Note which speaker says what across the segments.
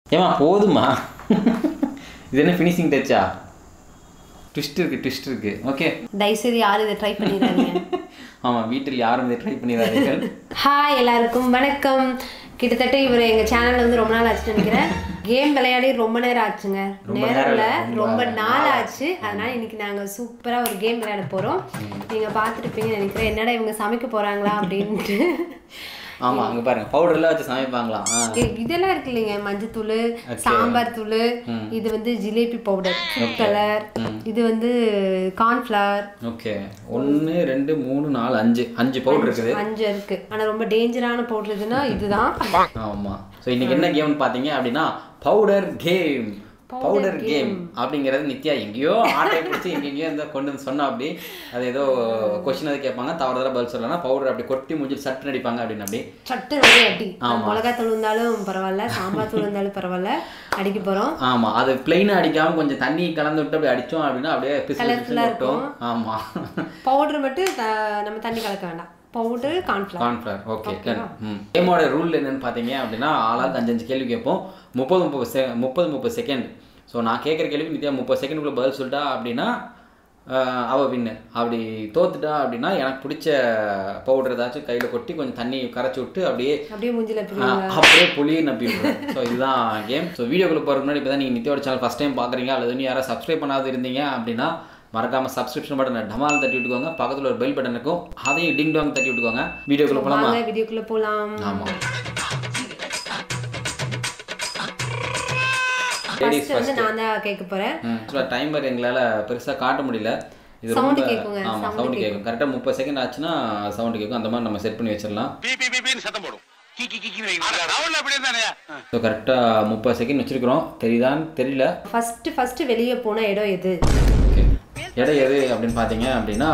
Speaker 1: ஏமா போதுமா இது என்ன ஃபினிஷிங் டச்சா ட்விஸ்ட் இருக்கு ட்விஸ்ட் இருக்கு ஓகே
Speaker 2: தயவுசெய்து யாரும் இதை ட்ரை பண்ணிடாதீங்க
Speaker 1: ஆமாம் வீட்டில் யாரும் இதை ட்ரை பண்ணிடாதீர்கள்
Speaker 2: ஹாய் எல்லாருக்கும் வணக்கம் கிட்டத்தட்ட இவர் எங்க சேனல்ல வந்து ரொம்ப நாள் ஆச்சுன்னு நினைக்கிறேன் கேம் விளையாடி ரொம்ப நேரம் ஆச்சுங்க
Speaker 1: ரொம்ப
Speaker 2: நேரம்
Speaker 1: நேரம்
Speaker 2: இல்ல
Speaker 1: இல்ல, ரொம்ப
Speaker 2: ரொம்ப நாள்
Speaker 1: நாள்
Speaker 2: ஆச்சு அதனால இன்னைக்கு நாங்க சூப்பரா ஒரு கேம் விளையாட போறோம் நீங்க பார்த்துருப்பீங்கன்னு நினைக்கிறேன் என்னடா இவங்க சமைக்க போறாங்களா அப்படின்ட்டு
Speaker 1: ஆமாம் அங்கே பாருங்க பவுடர்லாம் வச்சு சமைப்பாங்களாம் ஆ
Speaker 2: இ- இதெல்லாம் இருக்கு இல்லைங்க மஞ்சத்தூள் சாம்பார் தூள் இது வந்து ஜிலேபி பவுடர் ஃபுட் கலர் இது வந்து கார்ன்ஃப்ளவர்
Speaker 1: ஓகே ஒன்று ரெண்டு மூணு நாலு அஞ்சு அஞ்சு பவுடர் இருக்குது
Speaker 2: அஞ்சு இருக்கு ஆனா ரொம்ப டேஞ்சரான பவுடர் இதுன்னா இதுதான்
Speaker 1: ஆமாம் ஸோ இன்னைக்கு என்ன கேம்னு பார்த்தீங்க அப்படின்னா பவுடர் கேம் பவுடர் கேம் அப்படிங்கிறது நித்யா எங்கேயோ ஆட்டை பிடிச்சி எங்கெங்கேயோ இந்த கொண்டு வந்து சொன்னா அப்படி அது ஏதோ கொஸ்டின் அது கேட்பாங்க தவறுதலாக பதில் சொல்லலாம் பவுடர் அப்படி கொட்டி மூஞ்சி சட்டு அடிப்பாங்க அப்படின்னு அப்படி
Speaker 2: சட்டு வந்து அடி மிளகாய் தூள் இருந்தாலும் பரவாயில்ல சாம்பார் தூள் இருந்தாலும் பரவாயில்ல அடிக்க போறோம்
Speaker 1: ஆமாம் அது பிளெயினாக அடிக்காமல் கொஞ்சம் தண்ணி கலந்து விட்டு அப்படி அடித்தோம் அப்படின்னா அப்படியே பிசு பிசுன்னு மட்டும் ஆமாம்
Speaker 2: பவுடர் மட்டும் த- நம்ம தண்ணி கலக்க வேண்டாம் பவுடர் கார்ன்ஃப்ளவர்
Speaker 1: கார்ன்ஃப்ளவர் ஓகே ம் கேமோட ரூல் என்னன்னு பார்த்தீங்க அப்படின்னா ஆளாளுக்கு அஞ்சு அஞ்சு கேள்வி கேட்போம் முப்பது முப்பது செ முப்பது முப்பது செகண்ட் ஸோ நான் கேட்குற கேள்வி நித்யா முப்பது செகண்டுக்குள்ளே பதில் சொல்லிட்டா அப்படின்னா ஆஹ், அவ வின்னு அப்படி தோத்துட்டா அப்படின்னா எனக்கு பிடிச்ச பவுடர் ஏதாச்சும் கையில் கொட்டி கொஞ்சம் தண்ணி கரைச்சி விட்டு அப்படியே
Speaker 2: அப்படியே மூஞ்சில பிரி
Speaker 1: ஆஹ், அப்படியே புளியை நப்பி விடுறோம் ஸோ இதுதான் கேம் ஸோ வீடியோக்குள்ள போகிறதுக்கு முன்னாடி இப்போ தான் நீங்கள் நித்யோட சேனல் ஃபஸ்ட் டைம் பார்க்குறீங்க அல்லது இன்னும் யாராவது சப்ஸ்கிரைப் பண்ணாத இருந்தீங்க அப்படின்னா மறக்காம சப்ஸ்கிரிப்ஷன் பட்டனை டமால் தட்டி விட்டுக்கோங்க பக்கத்தில் ஒரு பெல் பட்டன் இருக்கும் அதையும் டிங் டாங் தட்டி விட்டுக்கோங்க வீடியோக்குள்ள போகலாமா
Speaker 2: வாங்க வீடியோக்குள்ள போலாம்
Speaker 1: ஆமாம் லேடிஸ்
Speaker 2: ஃபர்ஸ்ட் வந்து நான் தான் கேட்க போறேன்
Speaker 1: ஆக்சுவலாக டைமர் எங்களால் பெருசாக காட்ட முடியல இது
Speaker 2: Sound
Speaker 1: ரொம்ப
Speaker 2: கேக்குங்க,
Speaker 1: ஆமாம்
Speaker 2: sound
Speaker 1: சவுண்டு கேட்கும் கரெக்டாக முப்பது செகண்ட் ஆச்சுன்னா சவுண்டு கேட்கும் அந்த மாதிரி நம்ம செட் பண்ணி வச்சிடலாம்
Speaker 3: பீ பீ பீ பீன்னு சத்தம் போடும் கி கி கி கி ரவுண்ட்ல அப்படியே தானே
Speaker 1: ஸோ கரெக்டாக முப்பது செகண்ட் வச்சிருக்கிறோம் தெரியுதான்னு தெரியல
Speaker 2: ஃபர்ஸ்ட் ஃபர்ஸ்ட் வெளியே போன இடம் எது
Speaker 1: ஓகே இடம் எது அப்படின்னு பார்த்தீங்க அப்படின்னா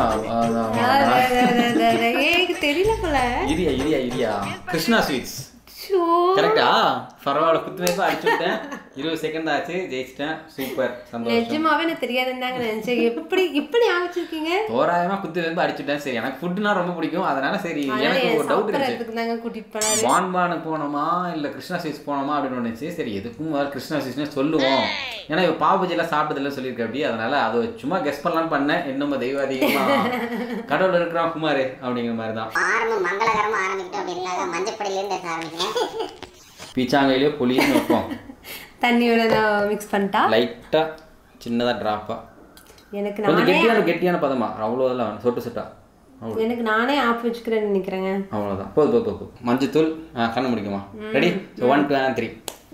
Speaker 2: ஏய் தெரியல போல
Speaker 1: இரியா இரியா இரியா கிருஷ்ணா ஸ்வீட்ஸ்
Speaker 2: ஷோ
Speaker 1: கரெக்டா பரவாயில்ல குத்து வைப்பா அடிச்சு விட்டேன் இருபது செகண்ட் ஆச்சு ஜெயிச்சிட்டேன் சூப்பர் சந்தோஷம்
Speaker 2: நிஜமாவே எனக்கு தெரியாதுன்னு தாங்க நினைச்சேன் எப்படி இப்படி ஆரம்பிச்சிருக்கீங்க
Speaker 1: தோராயமா குத்து வைப்பா அடிச்சுட்டேன் சரி எனக்கு ஃபுட்டுனா ரொம்ப பிடிக்கும் அதனால சரி
Speaker 2: அதனால
Speaker 1: எனக்கு
Speaker 2: என்
Speaker 1: ஒரு டவுட் இருந்துச்சு
Speaker 2: சாப்பிட்றதுக்கு தாங்க கூட்டிட்டு போனாரு
Speaker 1: பான்பானு போனோமா இல்ல கிருஷ்ணா ஸ்வீட்ஸ் போனோமா அப்படின்னு ஒன்றுச்சு சரி எதுக்கும் முதல்ல கிருஷ்ணா ஸ்வீட்ஸ்னே சொல்லுவோம் ஏன்னா இப்போ பாபுஜிலாம் சாப்பிட்டதில்ல சொல்லியிருக்க அப்படி அதனால அதை சும்மா கெஸ் பண்ணலாம்னு பண்ணேன் இன்னும் தெய்வாதீகமா கடவுள் இருக்கிறான் குமார் அப்படிங்கிற மாதிரி தான்
Speaker 4: ஆரம்பம் மங்களகரமா ஆரம்பிக்கிட்டோம் அப்படின்னாக்க மஞ்சப்படியிலேருந்து எடுத்து ஆரம்பிக்கிறேன்
Speaker 1: பீச்சாங்கையிலே புளின்னு வைப்போம்
Speaker 2: தண்ணியோட நான் மிக்ஸ் பண்ணிட்டா
Speaker 1: லைட்டா சின்னதா டிராப்பா
Speaker 2: எனக்கு
Speaker 1: கொஞ்சம்
Speaker 2: நானே
Speaker 1: கெட்டியான கெட்டியான பதமா அவ்வளோ இதெல்லாம் வேணாம். சொட்டு சொட்டா அவ்வளோ
Speaker 2: எனக்கு நானே ஆப் வச்சுக்கிறேன்னு நினைக்கிறேங்க
Speaker 1: அவ்வளோதான் போதும் போதும் போதும் போதும் மஞ்சத்தூள் ஆ கண்ணு முடிக்குமா ready so one two three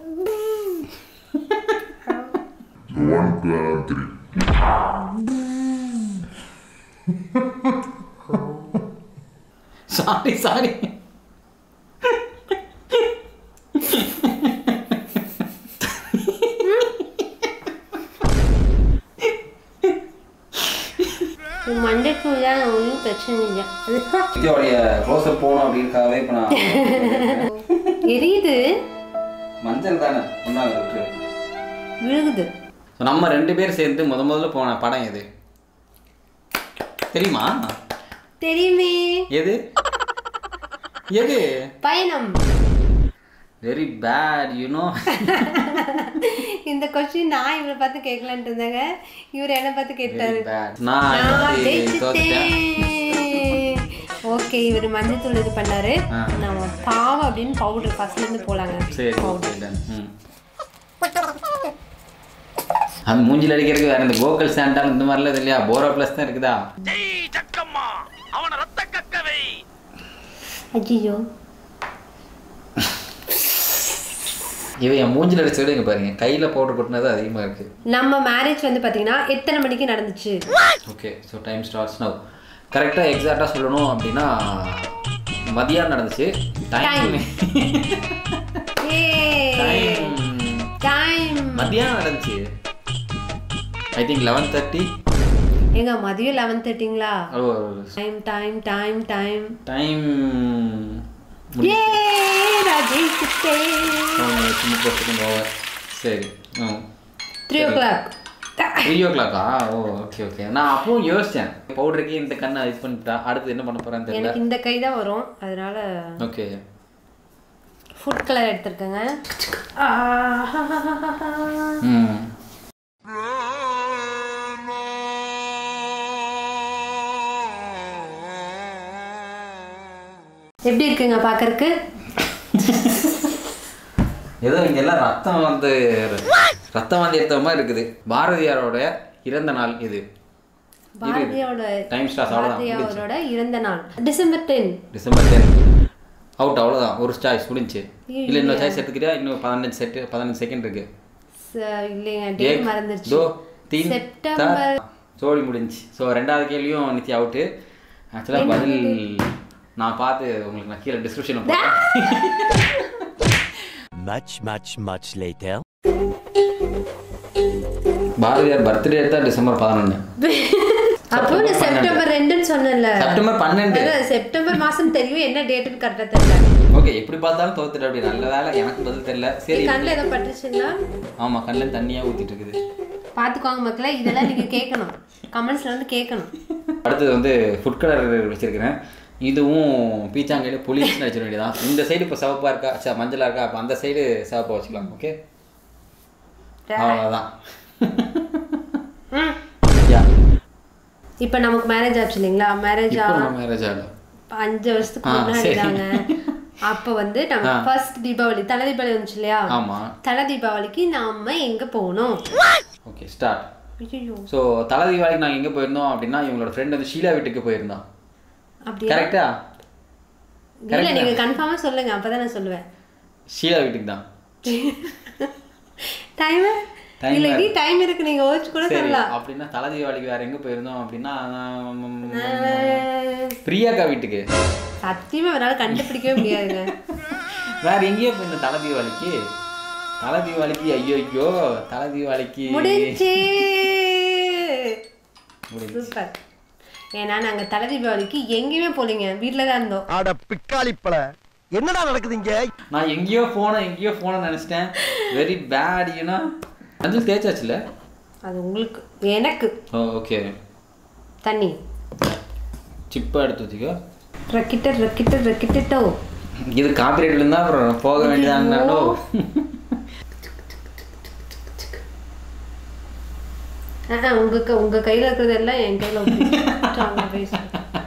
Speaker 1: sorry sorry
Speaker 2: மண்டை தூள் தான் ஒன்றும் பிரச்சனை இல்லை
Speaker 1: இதோடைய க்ளோஸ்அப் போகணும் அப்படின்றக்காகவே இப்போ நான்
Speaker 2: எரியுது
Speaker 1: மஞ்சள் தானே ஒன்றாவது விட்டு
Speaker 2: விழுகுது
Speaker 1: ஸோ நம்ம ரெண்டு பேர் சேர்ந்து முத முதல்ல போன படம் எது தெரியுமா
Speaker 2: தெரியுமே
Speaker 1: எது எது
Speaker 2: பயணம்
Speaker 1: வெரி பேட் யூனோ
Speaker 2: இந்த கொஸ்டின் நான் இவரை பார்த்து கேட்கலான்ட்டு இருந்தேங்க இவர் என்ன பார்த்து கேட்டாரு
Speaker 1: வெரி பேட் நான்
Speaker 2: நான்
Speaker 1: வந்து தோத்துட்டேன்
Speaker 2: ஜெயிச்சிட்டேன் ஓகே இவர் மஞ்சத்தூள் இது பண்ணாரு
Speaker 1: ஆ.
Speaker 2: நம்ம பாவம் அப்படின்னு பவுடர் ஃபர்ஸ்ட்ல இருந்து போலாங்க
Speaker 1: சரி ஓகே done. ம் அது மூஞ்சில் அடிக்கிறதுக்கு வேற இந்த கோக்கல் சாண்டால் இந்த மாதிரிலாம் இது இல்லையா போரோ ப்ளஸ் தான் இருக்குதா
Speaker 3: ஜெய் ஜக்கம்மா அவன ரத்த கக்கவை
Speaker 2: ஐயோ
Speaker 1: இவன் என் மூஞ்சில் அடிச்ச விட இங்க பாருங்க கையில் பவுடர் கொட்டினது அதிகமாக இருக்கு
Speaker 2: நம்ம மேரேஜ் வந்து பாத்தீங்கன்னா எத்தனை மணிக்கு நடந்துச்சு
Speaker 1: okay so time starts now கரெக்டாக எக்ஸாக்டாக சொல்லணும் அப்படின்னா மதியம் நடந்துச்சு டைம்
Speaker 2: ஏ
Speaker 1: டைம்
Speaker 2: டைம்
Speaker 1: மதியானம் நடந்துச்சு ஐ திங்க் லெவன் தேர்ட்டி
Speaker 2: எங்க மதியம் லெவன் தேர்ட்டிங்களா
Speaker 1: oh
Speaker 2: time time time time
Speaker 1: time
Speaker 2: ஏ நான் ஜெயிச்சிட்டேன்
Speaker 1: முப்பது செகண்ட் ஓவர் சரி ம்
Speaker 2: த்ரீ ஓ கிளாக்
Speaker 1: த்ரீ ஓ கிளாக்கா ஓ ஓகே ஓகே நான் அப்பவும் யோசித்தேன் பவுடருக்கு இந்த கண்ணை இது பண்ணிட்டா அடுத்து என்ன பண்ண போகிறேன்னு தெரியல
Speaker 2: எனக்கு இந்த கை தான் வரும் அதனால
Speaker 1: ஓகே
Speaker 2: ஃபுட் கலர் எடுத்திருக்கேங்க ஆஹா.
Speaker 1: ம்
Speaker 2: எப்படி இருக்குங்க பார்க்கறக்கு
Speaker 1: ஏதோ இங்க எல்லாம் ரத்தம் வந்து ரத்தம் வந்து எடுத்த மாதிரி இருக்குது பாரதியாரோட இறந்த நாள் இது
Speaker 2: பாரதியோட
Speaker 1: டைம் ஸ்டார்ஸ் அவ்வளோதான்
Speaker 2: பாரதியாரோட இறந்த நாள் December ten
Speaker 1: December ten out அவ்வளோதான் ஒரு சாய்ஸ் முடிஞ்சு இல்லை இன்னொரு சாய்ஸ் எடுத்துக்கிட்டா இன்னும் பதினஞ்சு செட்டு பதினஞ்சு செகண்ட் இருக்கு
Speaker 2: இல்லைங்க டேட்
Speaker 1: ஏக்,
Speaker 2: மறந்துருச்சு
Speaker 1: தோ தீன்
Speaker 2: செப்டம்பர்
Speaker 1: தா- ஜோடி முடிஞ்சு ஸோ ரெண்டாவது கேள்வியும் நித்தி அவுட்டு ஆக்சுவலாக பதில் நான் பார்த்து உங்களுக்கு நான் கீழே டிஸ்கிரிப்ஷனில் போட்டேன்
Speaker 5: Much, much, much later.
Speaker 1: Bharathiyar birthday தான் டிசம்பர் பதினொன்று
Speaker 2: அப்போ நான் செப்டம்பர் ரெண்டுன்னு சொன்னேன்ல
Speaker 1: செப்டம்பர் பன்னெண்டு
Speaker 2: அதான் செப்டம்பர் மாசம் தெரியும் என்ன டேட்டுன்னு கரெக்டாக தெரியல
Speaker 1: ஓகே எப்படி பார்த்தாலும் தோத்துட்டு அப்படி நல்ல வேலை எனக்கு பதில் தெரியல சரி
Speaker 2: கண்ணில் ஏதோ பட்டுச்சுங்களா
Speaker 1: ஆமாம் கண்ணில் தண்ணியாக ஊற்றிட்டு இருக்குது
Speaker 2: பார்த்துக்கோங்க மக்களே இதெல்லாம் நீங்க கேட்கணும் கமெண்ட்ஸ்ல வந்து கேட்கணும்
Speaker 1: அடுத்தது வந்து ஃபுட் கலர் வச்சிருக்கிறேன் இதுவும் பீச்சாங்கையில புளிஸ் நடிச்சிட வேண்டியதான் இந்த சைடு இப்போ சிவப்பா இருக்கா ச மஞ்சளா இருக்கா அப்போ அந்த சைடு சிவப்பா வச்சுக்கலாம் ஓகே அவ்வளோதான்
Speaker 2: ம்.
Speaker 1: யா
Speaker 2: இப்போ நமக்கு மேரேஜ் ஆச்சு இல்லைங்களா மேரேஜ்
Speaker 1: இப்போ நம்ம மேரேஜ் ஆகல
Speaker 2: அஞ்சு வருஷத்துக்கு
Speaker 1: ஆ,
Speaker 2: முன்னாடி
Speaker 1: சரி.
Speaker 2: தாங்க அப்போ வந்து நம்ம
Speaker 1: ஆ.
Speaker 2: ஃபர்ஸ்ட் தீபாவளி தலை தீபாவளி வந்துச்சு இல்லையா
Speaker 1: ஆமாம்
Speaker 2: தலை தீபாவளிக்கு நாம எங்க போகணும்
Speaker 1: ஓகே ஸ்டார்ட்
Speaker 2: ஐயோ
Speaker 1: ஸோ தலை தீபாவளிக்கு நாங்கள் எங்கே போயிருந்தோம் அப்படின்னா இவங்களோட ஃப்ரெண்ட் வந்து ஷீலா வீட்டுக்கு போயிருந்தோம்
Speaker 2: அப்படியா
Speaker 1: கரெக்டா
Speaker 2: இல்ல நீங்க கன்ஃபார்மா சொல்லுங்க அப்பதான் நான் சொல்லுவேன்
Speaker 1: ஷீலா வீட்டுக்கு தான்
Speaker 2: டைம்
Speaker 1: Time
Speaker 2: இல்ல
Speaker 1: வேற.
Speaker 2: நீ டைம் இருக்கு நீங்க ஓச்சு கூட
Speaker 1: சரி
Speaker 2: சொல்லலாம்
Speaker 1: அப்படின்னா தலை தீபாவளிக்கு வேற எங்கே போயிருந்தோம் அப்படின்னா ம், பிரியாக்கா வீட்டுக்கு
Speaker 2: சத்தியமா அவரால் கண்டுபிடிக்கவே முடியாதுங்க
Speaker 1: வேற எங்கேயோ போயிருந்த தலை தீபாவளிக்கு தலை தீபாவளிக்கு ஐயோ ஐயோ தலை தீபாவளிக்கு
Speaker 2: முடிஞ்சு
Speaker 1: முடிஞ்சு.
Speaker 2: சூப்பர் ஏன்னா நாங்க தலை தீபாவளிக்கு எங்கேயுமே போலீங்க வீட்டில தான் இருந்தோம்
Speaker 6: அட பிக்காளிப்பல என்னடா நடக்குது இங்க
Speaker 1: நான் எங்கேயோ போனேன் எங்கேயோ போனேன்னு நினச்சிட்டேன் வெரி பேட் யூனா மஞ்சள் தேய்ச்சாச்சுல
Speaker 2: அது உங்களுக்கு எனக்கு
Speaker 1: ஓ ஓகே
Speaker 2: தண்ணி
Speaker 1: சிப்பாக எடுத்து வச்சுக்கோ
Speaker 2: ரக்கிட்ட ரக்கிட்ட ரக்கிட்டோ
Speaker 1: இது காப்பிரைட் இருந்தால் அப்புறம் போக வேண்டியதாங்கனாலோ
Speaker 2: ஆஹா உங்க க- உங்க கையில இருக்கிறது எல்லாம் என் கையில ஊத்தி. வாங்க, பேசுவோம்.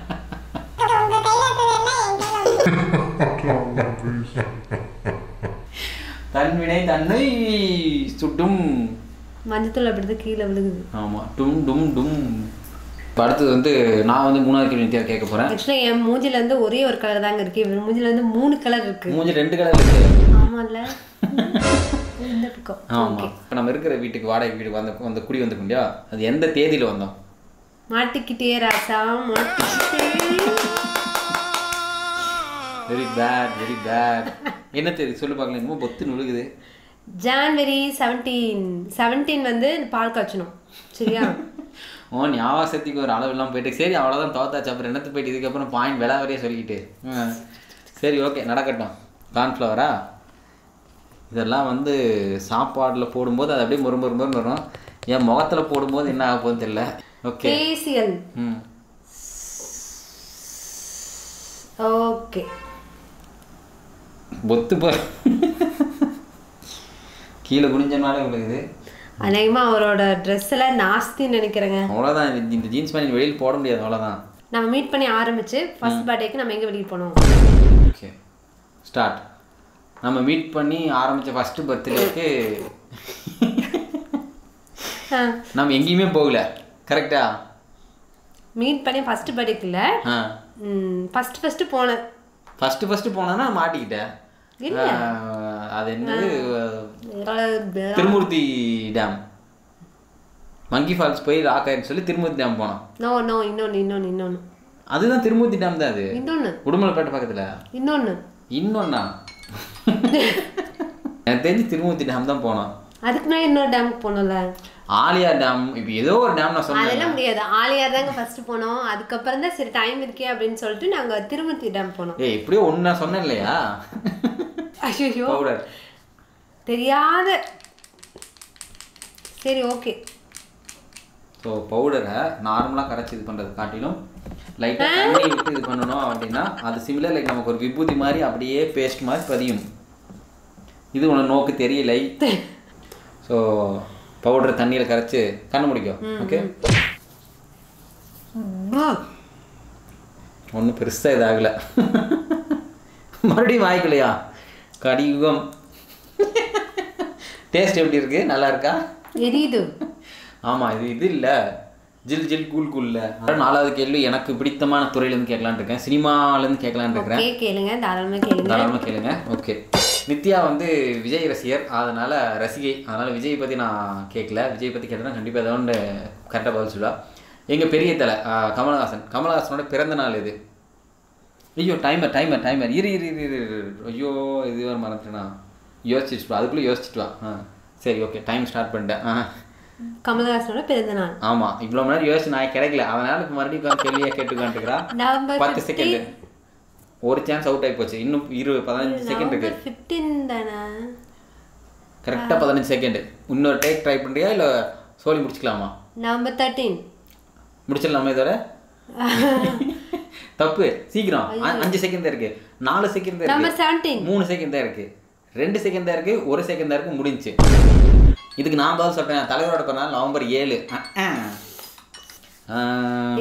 Speaker 1: தன்வினை தன்னை சுட்டும்
Speaker 2: மஞ்சத்தூள் அப்படிதான் கீழே விழுகுது
Speaker 1: ஆமாம் டும் டும் டும் இப்ப அடுத்தது வந்து நான் வந்து மூணாவது கேள்வி நித்யா கேட்க போகிறேன்
Speaker 2: ஆக்சுவலா என் மூஞ்சில இருந்து ஒரே ஒரு கலர் தாங்க இருக்கு இவர் மூஞ்சில இருந்து மூணு கலர் இருக்கு
Speaker 1: மூஞ்சி ரெண்டு கலர் இருக்கு
Speaker 2: ஆமால்ல இந்த பக்கம்
Speaker 1: ஆமாம் இப்போ நம்ம இருக்கிற வீட்டுக்கு வாடகை வீடு வந்த வந்த குடி வந்திருக்கோம் இல்லையா அது எந்த தேதியில் வந்தோம்
Speaker 2: மாட்டிக்கிட்டே ராசா மாட்டிக்கிட்டே
Speaker 1: வெரி பேட் வெரி பேட் என்ன தேதி சொல்லு பார்க்கலாம் என்னமோ பொத்து நுழுகுது
Speaker 2: ஜான்வரி செவன்டீன் செவன்டீன் வந்து பால் காய்ச்சணும் சரியா
Speaker 1: ஓ ஞாபக சக்திக்கு ஒரு அளவுலாம் போயிட்டு சரி அவ்வளோதான் தோத்தாச்சு அப்புறம் என்னத்து போயிட்டு இதுக்கப்புறம் பாயிண்ட் விலை வரையே சொல்லிக்கிட்டு ம். சரி ஓகே நடக்கட்டும் கார்ன்ஃப்ளவரா இதெல்லாம் வந்து சாப்பாடில் போடும்போது அது அப்படியே மொறு மொறு மொறுன்னு வரும் என் முகத்தில் போடும்போது என்ன ஆக போகுதுன்னு தெரியல ஓகே
Speaker 2: ஃபேசியல்
Speaker 1: ம்
Speaker 2: ஓகே
Speaker 1: பொத்து போ கீழே குனிஞ்சனாலே உங்களுக்கு
Speaker 2: அநேகமா அவரோட ட்ரெஸ் எல்லாம் நாஸ்தின்னு நினைக்கிறேங்க
Speaker 1: அவ்வளோதான் இந்த- இந்த ஜீன்ஸ் பேண்ட் வெளியில் போட முடியாது அவ்வளோதான்
Speaker 2: நம்ம மீட் பண்ணி ஆரம்பிச்சு ஃபர்ஸ்ட் பர்த்டேக்கு நம்ம எங்க வெளியே போனோம்
Speaker 1: ஓகே ஸ்டார்ட் நம்ம மீட் பண்ணி ஆரம்பித்த ஃபஸ்ட்டு பர்த்டேக்கு நம்ம எங்கேயுமே போகல கரெக்டா
Speaker 2: மீட் பண்ணி ஃபர்ஸ்ட் பர்த்டேக்குள்ள
Speaker 1: ஆ
Speaker 2: ஃபர்ஸ்ட் ஃபர்ஸ்ட் போனேன்
Speaker 1: ஃபஸ்ட்டு ஃபஸ்ட்டு போனேன்னா மாட்டிக்கிட்டேன்
Speaker 2: இல்ல.
Speaker 1: ஆ, அது என்னது
Speaker 2: அஹ்
Speaker 1: திருமூர்த்தி டேம் மங்கி ஃபால்ஸ் போய் ராக் ஆயிடுன்னு சொல்லி திருமூர்த்தி டேம் போனோம்
Speaker 2: நோ நோ இன்னொன்னு இன்னொன்னு இன்னொன்னு
Speaker 1: அதுதான் திருமூர்த்தி டேம் தான் அது
Speaker 2: இன்னொன்னு
Speaker 1: உடுமலைப்பேட்டை பக்கத்தில்
Speaker 2: இன்னொன்னு
Speaker 1: இன்னொன்னா எனக்கு தெரிஞ்சு திருமூர்த்தி டேம் தான் போனோம்
Speaker 2: அதுக்கு முன்னாடி இன்னொரு டேமுக்கு போனோம்ல
Speaker 1: ஆலியா டேம் இப்போ ஏதோ ஒரு டேம் நான் சொன்னேன்
Speaker 2: அதெல்லாம் முடியாது ஆலியார் தாங்க ஃபர்ஸ்ட் போனோம் அதுக்கப்புறம் தான் சரி டைம் இருக்கே அப்படின்னு சொல்லிட்டு நாங்க திருமூர்த்தி டேம் போனோம்
Speaker 1: ஏய் எப்படியோ ஒன்று நான் சொன்னேன் இல்லையா
Speaker 2: ஐயோ
Speaker 1: பவுடர்
Speaker 2: தெரியாத சரி ஓகே
Speaker 1: ஸோ பவுடரை நார்மலாக கரைச்சி இது பண்ணுறது காட்டிலும் லைட்டாக தண்ணி விட்டு இது பண்ணணும் அப்படின்னா அது சிமிலர் லைக் நமக்கு ஒரு விபூதி மாதிரி அப்படியே பேஸ்ட் மாதிரி பதியும் இது உனக்கு நோக்கு தெரியலை ஸோ பவுடர் தண்ணியில் கரைச்சி கண்ணு முடிக்கும் ஓகே ஒன்றும் பெருசாக இதாகல மறுபடியும் வாய்க்கலையா கடியுகம் டேஸ்ட் எப்படி இருக்கு நல்லா இருக்கா
Speaker 2: எரியுது
Speaker 1: ஆமாம் இது இது இல்லை ஜில் ஜில் கூல் கூல்ல நாலாவது கேள்வி எனக்கு பிடித்தமான துறையிலேருந்து கேட்கலான்னு இருக்கேன் சினிமாலேருந்து கேட்கலான்னு இருக்கிறேன்
Speaker 2: ஓகே கேளுங்க தாராளமா கேளுங்க
Speaker 1: தாராளமாக கேளுங்க ஓகே நித்யா வந்து விஜய் ரசிகர் அதனால ரசிகை அதனால விஜய் பற்றி நான் கேட்கல விஜய் பற்றி கேட்டேன்னா கண்டிப்பாக ஏதோ ஒன்று கரெக்டாக பதில் சொல்லுவா எங்கள் பெரிய தலை ஆஹ், கமலஹாசன் கமலஹாசனோட பிறந்த நாள் இது ஐயோ டைமர் டைமர் டைமர் இரு இரு இரு இரு இரு. ஐயோ இது வேறு மறந்துட்டேனா யோசிச்சுட்டு வா அதுக்குள்ளே யோசிச்சுட்டு வா ஆ சரி ஓகே டைம் ஸ்டார்ட் பண்ணிட்டேன் ஆ
Speaker 2: கமலஹாசனோட பிறந்த நாள்
Speaker 1: ஆமாம் இவ்வளோ மணி நேரம் யோசிச்சு நான் கிடைக்கல அதனால இப்போ மறுபடியும் உட்காந்து கேள்வியாக கேட்டுக்கான்ட்டுக்கிறா
Speaker 2: நவம்பர்
Speaker 1: பத்து செகண்ட் ஒரு சான்ஸ் அவுட் ஆகி போச்சு இன்னும் இரு பதினஞ்சு செகண்ட் இருக்கு
Speaker 2: நவம்பர் ஃபிஃப்டீன் தானே
Speaker 1: கரெக்டாக பதினஞ்சு செகண்ட் இன்னொரு டேக் ட்ரை பண்ணுறியா இல்லை சோலி முடிச்சுக்கலாமா
Speaker 2: நவம்பர் தேர்ட்டீன்
Speaker 1: முடிச்சிடலாமா இதோட தப்பு சீக்கிரம் அ- அஞ்சு செகண்ட் தான் இருக்கு நாலு செகண்ட் தான்
Speaker 2: நவம்பர்
Speaker 1: இருக்கு
Speaker 2: செவன்டீன்
Speaker 1: மூணு செகண்ட் தான் இருக்கு ரெண்டு செகண்ட் தான் இருக்கு ஒரு செகண்ட் தான் இருக்கு முடிஞ்சுச்சு இதுக்கு நான் பதில் சொல்றேன் தலைவரோட பிறநாள் நவம்பர் ஏழு அஹ், அஹ். ஆம்,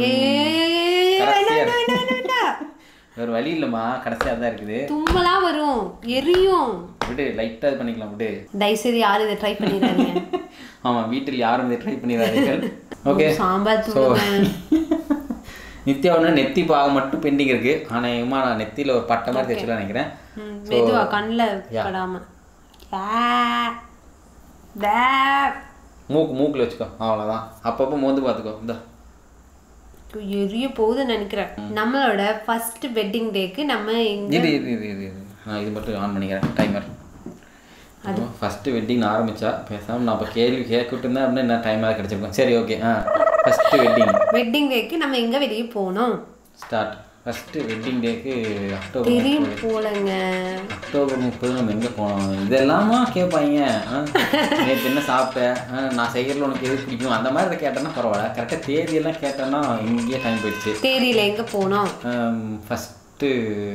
Speaker 1: கடைசியா வேற வழி இல்லைம்மா கடைசியாக தான் இருக்குது
Speaker 2: தும்மலா வரும் எரியும்
Speaker 1: விடு லைட்டாக இது பண்ணிக்கலாம் விடு
Speaker 2: தயவுசெய்து யாரும் இதை ட்ரை பண்ணிடாதீங்க
Speaker 1: ஆமாம் வீட்டில் யாரும் இதை ட்ரை பண்ணிடாதீர்கள் ஓகே
Speaker 2: சாம்பார்
Speaker 1: ஸோ
Speaker 2: தூள்
Speaker 1: நித்யா ஒன்று நெத்தி பாகம் மட்டும் பெண்டிங் இருக்கு ஆனால் நான் நெத்தியில் ஒரு பட்டை மாதிரி தைச்சுலாம் நினைக்கிறேன்
Speaker 2: ம், மெதுவா கண்ணில்
Speaker 1: Yeah.
Speaker 2: படாம ஆ, பே.
Speaker 1: மூக்கு மூக்கில் வச்சுக்கோ அவ்வளோதான் அப்பப்போ மோந்து பார்த்துக்கோ இந்த
Speaker 2: எரிய போகுதுன்னு நினைக்கிறேன் நம்மளோட ஃபர்ஸ்ட் வெட்டிங் டேக்கு நம்ம எங்க
Speaker 1: இது இது இது இது இது. நான் இது மட்டும் ஆன் பண்ணிக்கிறேன் டைமர் ஃபஸ்ட்டு வெட்டிங் ஆரம்பிச்சா பேசாமல் நான் இப்போ கேள்வி கேட்கிட்டு இருந்தேன் அப்படின்னா என்ன டைமாக கிடச்சிருக்கோம் சரி ஓகே ஆ ஃபஸ்ட்டு வெட்டிங்
Speaker 2: வெட்டிங் டேக்கு நம்ம எங்க வெளியே போனோம்
Speaker 1: ஸ்டார்ட் ஃபஸ்ட்டு வெட்டிங் டேக்கு அக்டோபர்
Speaker 2: தெரியும்
Speaker 1: முப்பது.
Speaker 2: போலங்க
Speaker 1: அக்டோபர் முப்பது நம்ம எங்கே போனோம் இதெல்லாமா கேட்பாங்க ஆ? நேற்று என்ன சாப்பிட்டேன் ஆ, நான் செய்கிறதுல உனக்கு எது பிடிக்கும் அந்த மாதிரி இதை கேட்டேன்னா பரவாயில்ல கரெக்டாக தேதியெல்லாம் கேட்டேன்னா இங்கேயே டைம் போயிடுச்சு
Speaker 2: தேதியில எங்க போனோம்
Speaker 1: ஃபஸ்ட்டு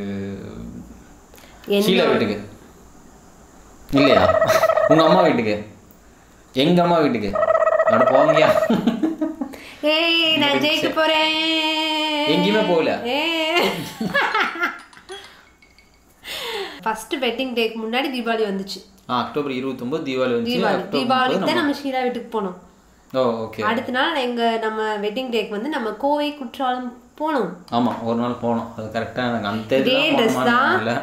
Speaker 2: என்ன-
Speaker 1: ஷீலா வீட்டுக்கு இல்லையா உங்கள் அம்மா வீட்டுக்கு எங்கள் அம்மா வீட்டுக்கு அட போங்கயா
Speaker 2: ஏய் நான் ஜெயிக்க போறேன்
Speaker 1: எங்கேயுமே போகல.
Speaker 2: ஃபர்ஸ்ட் வெட்டிங் டேக்கு முன்னாடி தீபாவளி வந்துச்சு
Speaker 1: ஆ அக்டோபர் இருபத்தொம்போது தீபாவளி வந்துச்சு
Speaker 2: தீபாவளி
Speaker 1: அக்டோபர்
Speaker 2: தீபாவளிக்கு
Speaker 1: முப்பது
Speaker 2: தான்
Speaker 1: நம்ம
Speaker 2: நம்ம ஷீலா வீட்டுக்கு போனோம்
Speaker 1: ஓ ஓகே
Speaker 2: அடுத்த நாள் எங்க நம்ம வெட்டிங் டேக்கு வந்து நம்ம கோவை குற்றாலம் போனோம்
Speaker 1: ஆமாம் ஒரு நாள் போனோம் அது கரெக்டாக எனக்கு அந்த
Speaker 2: இதே
Speaker 1: தேதிலாம்
Speaker 2: ட்ரெஸ்
Speaker 1: போகணுமான்னு
Speaker 2: தான்
Speaker 1: இல்லை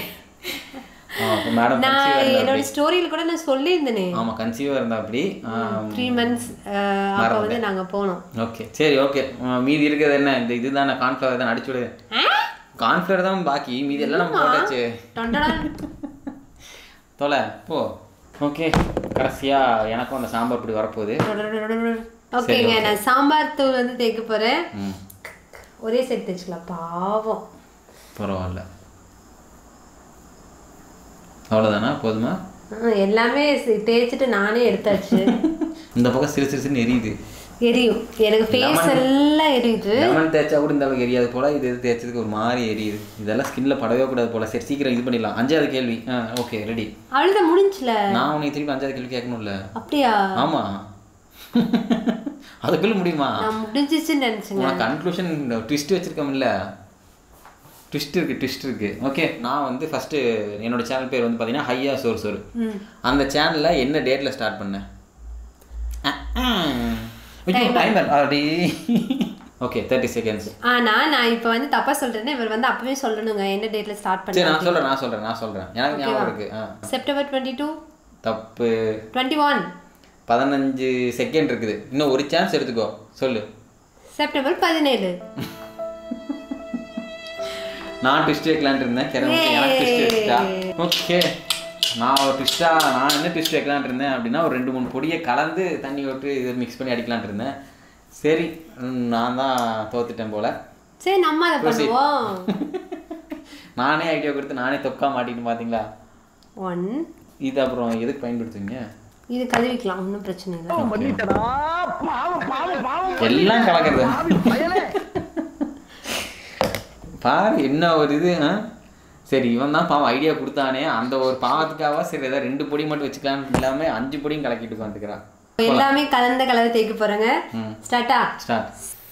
Speaker 1: மேடம்
Speaker 2: நான்
Speaker 1: கன்சீவாக
Speaker 2: என்னோட
Speaker 1: இருந்தா
Speaker 2: ஸ்டோரியில கூட நான் சொல்லியிருந்தேனே
Speaker 1: ஆமாம் கன்சீவாக இருந்தா அப்படி
Speaker 2: த்ரீ மந்த்ஸ் அப்போ வந்து நாங்க போனோம்
Speaker 1: ஓகே சரி ஓகே மீதி இருக்கிறது என்ன இந்த இதுதானே கார்ன்ஃப்ளவர் தான் அடிச்சு விடு கார்ன்ஃப்ளவர் தான் பாக்கி மீதி எல்லாம் நம்ம போட்டாச்சு
Speaker 2: டொண்டடான்.
Speaker 1: தொலை போ ஓகே கடைசியாக எனக்கும் அந்த சாம்பார் இப்படி வரப்போகுது
Speaker 2: ஓகேங்க நான் சாம்பார் தூள் வந்து தேய்க்க போறேன்
Speaker 1: ம்
Speaker 2: ஒரே செட் தேய்ச்சிக்கலாம் பாவம்
Speaker 1: பரவாயில்ல அவ்வளோதானா போதுமா
Speaker 2: ஆ, எல்லாமே சி- தேய்ச்சிட்டு நானே எடுத்தாச்சு
Speaker 1: இந்த பக்கம் சிறு சிறுசுன்னு எரியுது
Speaker 2: எரியும் எனக்கு ஃபேஸ் எல்லாம் எரியுது
Speaker 1: லெமன் தேய்ச்சா கூட இந்த அளவுக்கு எரியாது போல இது இது தேய்ச்சதுக்கு ஒரு மாதிரி எரியுது இதெல்லாம் ஸ்கின்ல படவே கூடாது போல சரி சீக்கிரம் இது பண்ணிடலாம் அஞ்சாவது கேள்வி ஆ ஓகே ரெடி
Speaker 2: அவ்வளோதான் முடிஞ்சுல
Speaker 1: நான் உனக்கு திருப்பி அஞ்சாவது கேள்வி கேட்கணும்ல
Speaker 2: அப்படியா
Speaker 1: ஆமா அதுக்குள்ள முடியுமா
Speaker 2: நான் முடிஞ்சிச்சுன்னு நினைச்சேங்க
Speaker 1: உனக்கு கன்க்ளூஷன் ட்விஸ்ட் வச்சிருக்கோம்ல ட்விஸ்ட் இருக்கு ட்விஸ்ட் இருக்கு ஓகே நான் வந்து ஃபர்ஸ்ட் என்னோட சேனல் பேர் வந்து பார்த்தீங்கன்னா ஹையா சோர் சோறு அந்த சேனலில் என்ன டேட்டில் ஸ்டார்ட் பண்ணேன் டைமர் அப்படி ஓகே தேர்ட்டி செகண்ட்ஸ்
Speaker 2: ஆனா நான் இப்போ வந்து தப்பா சொல்றேன்னு இவர் வந்து அப்பவே சொல்லணுங்க என்ன டேட்ல ஸ்டார்ட்
Speaker 1: சரி நான்
Speaker 2: பண்ணி
Speaker 1: சொல்கிறேன் நான் சொல்கிறேன் நான் சொல்கிறேன் எனக்கு ஞாபகம் இருக்கு ஆ
Speaker 2: செப்டம்பர் டுவெண்ட்டி டூ
Speaker 1: தப்பு
Speaker 2: டுவெண்ட்டி ஒன்
Speaker 1: பதினஞ்சு செகண்ட் இருக்குது இன்னும் ஒரு சான்ஸ் எடுத்துக்கோ சொல்லு
Speaker 2: செப்டம்பர் பதினேழு
Speaker 1: நான் ட்விஸ்ட் வைக்கலான்ட்டு இருந்தேன் கிரம எனக்கு ட்விஸ்ட் வச்சுட்டா ஓகே நான் ஒரு ட்விஸ்டா நான் என்ன ட்விஸ்ட் வைக்கலான்ட்டு இருந்தேன் அப்படின்னா ஒரு ரெண்டு மூணு பொடியை கலந்து தண்ணி விட்டு இதை மிக்ஸ் பண்ணி அடிக்கலான்ட்டு இருந்தேன் சரி ம், நான் தான் தோத்துட்டேன் போல
Speaker 2: சரி நம்ம அதை
Speaker 1: Proceed.
Speaker 2: பண்ணுவோம்
Speaker 1: நானே ஐடியா கொடுத்து நானே தொக்கா மாட்டிட்டு பார்த்தீங்களா
Speaker 2: ஒன்
Speaker 1: இது அப்புறம் எதுக்கு பயன்படுத்துவீங்க
Speaker 2: இது கழுவிக்கலாம் ஒன்றும் பிரச்சனை இல்லை
Speaker 6: பண்ணிட்டடா பாவம் பாவம் பாவம்
Speaker 1: எல்லாம் கலக்கிறது
Speaker 6: பயலே
Speaker 1: பாரு என்ன ஒரு இது ஆ? சரி இவன் தான் பாவம் ஐடியா கொடுத்தானே அந்த ஒரு பாவத்துக்காக சரி ஏதாவது ரெண்டு பொடி மட்டும் வச்சுக்கலாம்னு இல்லாம அஞ்சு பொடியும் கலக்கிட்டு வந்துக்கிறான்
Speaker 2: எல்லாமே கலந்த கலர் தேய்க்க போறேங்க ஸ்டார்ட்டா
Speaker 1: ஸ்டார்ட்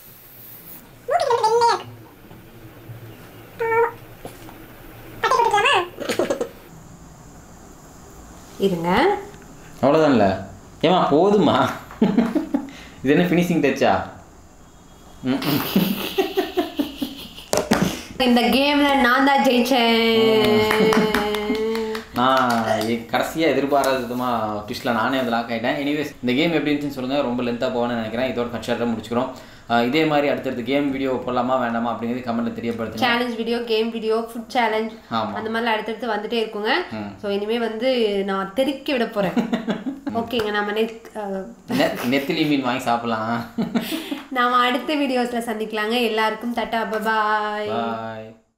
Speaker 2: இருங்க
Speaker 1: அவ்வளோதான்ல ஏமா போதுமா இது என்ன ஃபினிஷிங் டச்சா
Speaker 2: இந்த கேம்ல நான் தான் ஜெயிச்சேன்
Speaker 1: நான் எ- கடைசியா எதிர்பாராத விதமாக ட்விஸ்ட்டில் நானே அதில் லாக் ஆகிட்டேன் எனிவேஸ் இந்த கேம் எப்படி இருந்துச்சுன்னு சொல்லுங்கள் ரொம்ப லென்த்தாக போகணும்னு நினைக்கிறேன் இதோட கட்சியாக முடிச்சுக்கிறோம் ஆஹ் இதே மாதிரி அடுத்தடுத்து கேம் வீடியோ போடலாமா வேண்டாமா அப்படிங்கிறது கமெண்ட்டில் தெரியப்படுத்துங்க
Speaker 2: challenge video game video food challenge
Speaker 1: ஆமா.
Speaker 2: அந்த மாதிரிலாம் அடுத்தடுத்து வந்துட்டே இருக்குங்க ஸோ இனிமே வந்து நான் தெறிக்க விட போறேன் ஓகேங்க நம்ம நெக் அஹ்,
Speaker 1: நெ- நெத்திலி மீன் வாங்கி சாப்பிடலாம்
Speaker 2: நாம அடுத்த வீடியோஸ்ல சந்திக்கலாங்க எல்லாருக்கும் தட்டா பாய்
Speaker 1: பாய்